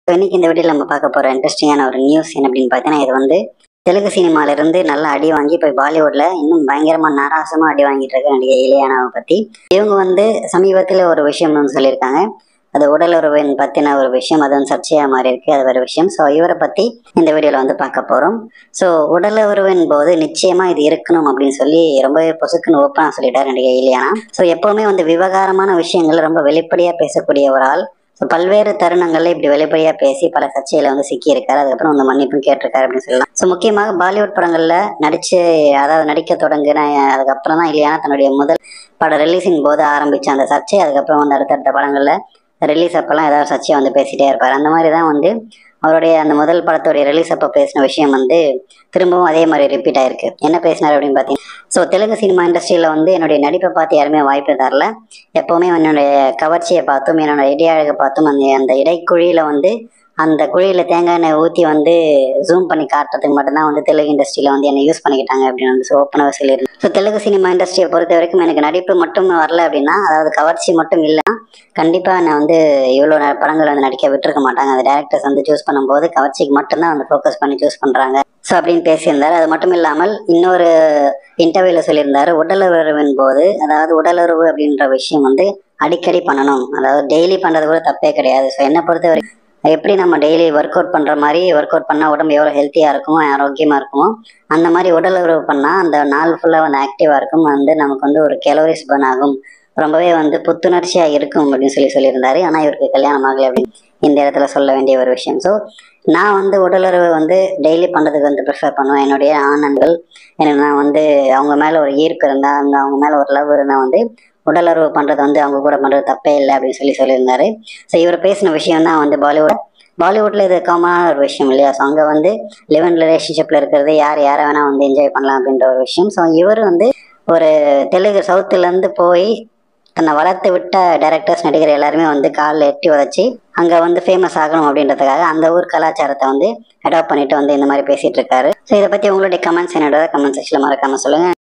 So, இன்னைக்கு இந்த வீடியோவில் நம்ம பார்க்க போகிற இன்ட்ரெஸ்டிங்கான ஒரு நியூஸ் என்ன அப்படின்னு பார்த்தீங்கன்னா இது வந்து தெலுங்கு சினிமால இருந்து நல்லா அடி வாங்கி இப்போ பாலிவுட்ல இன்னும் பயங்கரமா நாராசமா அடி வாங்கிட்டு இருக்க நடிகை இலியானாவை பத்தி இவங்க வந்து சமீபத்தில் ஒரு விஷயம் வந்து சொல்லியிருக்காங்க அது உடல் உறவின் பத்தின ஒரு விஷயம் அது வந்து சர்ச்சையா மாறி இருக்கு அது ஒரு விஷயம் ஸோ இவரை பத்தி இந்த வீடியோல வந்து பார்க்க போறோம் ஸோ உடல் உறவின் போது நிச்சயமா இது இருக்கணும் அப்படின்னு சொல்லி ரொம்பவே பொசுக்குன்னு ஓப்பனா சொல்லிட்டாரு நடிகை இலியானா ஸோ எப்பவுமே வந்து விவகாரமான விஷயங்கள் ரொம்ப வெளிப்படையா பேசக்கூடிய ஒரு ஆள் ஸோ பல்வேறு தருணங்கள்ல இப்படி வெளிப்படையா பேசி பல சர்ச்சையில வந்து சிக்கியிருக்காரு அதுக்கப்புறம் வந்து மன்னிப்பும் கேட்டிருக்காரு அப்படின்னு சொல்லலாம் ஸோ முக்கியமாக பாலிவுட் படங்கள்ல நடிச்சு அதாவது நடிக்க தொடங்கின அதுக்கப்புறம் தான் இல்லையா தன்னுடைய முதல் படம் ரிலீஸிங் போது ஆரம்பிச்ச அந்த சர்ச்சை அதுக்கப்புறம் வந்து அடுத்தடுத்த படங்கள்ல ரிலீஸ் அப்பெல்லாம் ஏதாவது சர்ச்சையை வந்து பேசிட்டே இருப்பார் அந்த மாதிரி தான் வந்து அவருடைய அந்த முதல் படத்துடைய ரிலீஸ் அப்போ பேசின விஷயம் வந்து திரும்பவும் அதே மாதிரி ரிப்பீட் ஆயிருக்கு என்ன பேசினார் அப்படின்னு பார்த்தீங்கன்னா ஸோ தெலுங்கு சினிமா இண்டஸ்ட்ரியில் வந்து என்னுடைய நடிப்பை பார்த்து யாருமே வாய்ப்பு தரல எப்போவுமே என்னுடைய கவர்ச்சியை பார்த்தும் என்னோட இடையழகை பார்த்தும் அந்த அந்த இடைக்குழியில் வந்து அந்த குழியில் தேங்காய் எண்ணெய் ஊற்றி வந்து ஜூம் பண்ணி காட்டுறதுக்கு மட்டும்தான் வந்து தெலுங்கு இண்டஸ்ட்ரியில் வந்து என்னை யூஸ் பண்ணிக்கிட்டாங்க அப்படின்னு வந்து ஓப்பனாக சொல்லியிருந்தேன் ஸோ தெலுங்கு சினிமா இண்டஸ்ட்ரியை பொறுத்த வரைக்கும் எனக்கு நடிப்பு மட்டும் வரல அப்படின்னா அதாவது கவர்ச்சி மட்டும் இல்லைன்னா கண்டிப்பாக நான் வந்து இவ்வளோ ந- படங்கள் வந்து நடிக்க விட்டுருக்க மாட்டாங்க அந்த டேரக்டர்ஸ் வந்து சூஸ் பண்ணும்போது கவர்ச்சிக்கு மட்டும்தான் வந்து ஃபோக்கஸ் பண்ணி சூஸ் பண்ணுறாங்க ஸோ அப்படின்னு பேசியிருந்தார் அது மட்டும் இல்லாமல் இன்னொரு இன்டர்வியூல சொல்லியிருந்தாரு உடலுறவின் போது அதாவது உடலுறவு அப்படின்ற விஷயம் வந்து அடிக்கடி பண்ணணும் அதாவது டெய்லி பண்றது கூட தப்பே கிடையாது ஸோ என்னை பொறுத்தவரை எப்படி நம்ம டெய்லி ஒர்க் அவுட் பண்ற மாதிரி ஒர்க் அவுட் பண்ணா உடம்பு எவ்வளவு ஹெல்த்தியா இருக்குமோ ஆரோக்கியமா இருக்குமோ அந்த மாதிரி உடல் உறவு பண்ணா அந்த நாள் ஃபுல்லா வந்து ஆக்டிவா இருக்கும் வந்து நமக்கு வந்து ஒரு கெலோரிஸ் பர்ன் ஆகும் ரொம்பவே வந்து புத்துணர்ச்சியா இருக்கும் அப்படின்னு சொல்லி சொல்லியிருந்தாரு ஆனா இவருக்கு கல்யாணம் ஆகலை அப்படின்னு இந்த இடத்துல சொல்ல வேண்டிய ஒரு விஷயம் ஸோ நான் வந்து உடலுறவு வந்து டெய்லி பண்ணுறதுக்கு வந்து ப்ரிஃபர் பண்ணுவேன் என்னுடைய ஆனன்கள் எனக்கு நான் வந்து அவங்க மேலே ஒரு ஈர்ப்பு இருந்தால் அவங்க அவங்க மேலே ஒரு லவ் இருந்தால் வந்து உடலுறவு பண்ணுறது வந்து அவங்க கூட பண்ணுறது தப்பே இல்லை அப்படின்னு சொல்லி சொல்லியிருந்தாரு ஸோ இவர் பேசின விஷயம் தான் வந்து பாலிவுட் பாலிவுட்ல இது காமனான ஒரு விஷயம் இல்லையா ஸோ அங்கே வந்து லிவன் ரிலேஷன்ஷிப்பில் இருக்கிறது யார் யாரை வேணால் வந்து என்ஜாய் பண்ணலாம் அப்படின்ற ஒரு விஷயம் ஸோ இவர் வந்து ஒரு தெலுங்கு சவுத்துலேருந்து போய் தன்னை வளர்த்து விட்ட டைரக்டர்ஸ் நடிகர் எல்லாருமே வந்து காலில் எட்டி உதச்சி அங்கே வந்து ஃபேமஸ் ஆகணும் அப்படின்றதுக்காக அந்த ஊர் கலாச்சாரத்தை வந்து அடாப்ட் பண்ணிட்டு வந்து இந்த மாதிரி பேசிட்டு இருக்காரு ஸோ இதை பற்றி உங்களுடைய கமெண்ட்ஸ் என்னோட கமெண்ட் செக்ஷனில் மறக்காம சொல்லுங்க